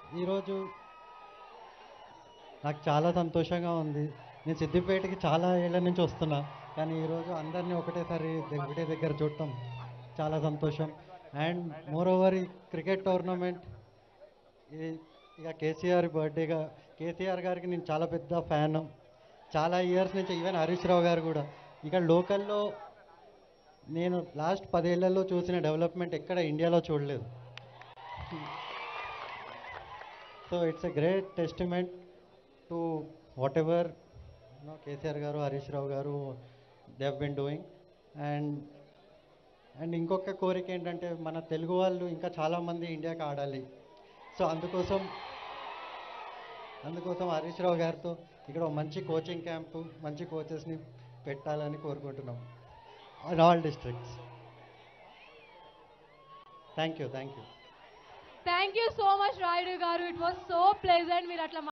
ఈరోజు నాకు చాలా సంతోషంగా ఉంది నేను సిద్దిపేటకి చాలా ఏళ్ళ నుంచి వస్తున్నా కానీ ఈరోజు అందరినీ ఒకటేసారి ద- ఒకటే దగ్గర చూడటం చాలా సంతోషం అండ్ మోర్ ఓవర్ ఈ క్రికెట్ టోర్నమెంట్ ఇది ఇక కేసీఆర్ బర్త్డేగా కేసీఆర్ గారికి నేను చాలా పెద్ద ఫ్యాన్ చాలా ఇయర్స్ నుంచి ఈవెన్ హరీష్ రావు గారు కూడా ఇక్కడ లోకల్లో నేను లాస్ట్ పదేళ్లలో చూసిన డెవలప్మెంట్ ఎక్కడ ఇండియాలో చూడలేదు so it's a great testament to whatever KCR garu Harish Rao garu they have been doing and and ఇంకొక కోరిక ఏంటంటే మన తెలుగు వాళ్ళు ఇంకా చాలామంది ఇండియాకి ఆడాలి సో అందుకోసం అందుకోసం హరీష్ రావు గారితో ఇక్కడ ఒక మంచి కోచింగ్ క్యాంపు మంచి కోచెస్ని పెట్టాలని కోరుకుంటున్నాం in all districts thank you thank you thank you so much Rayudu garu it was so pleasant మీరు అట్లా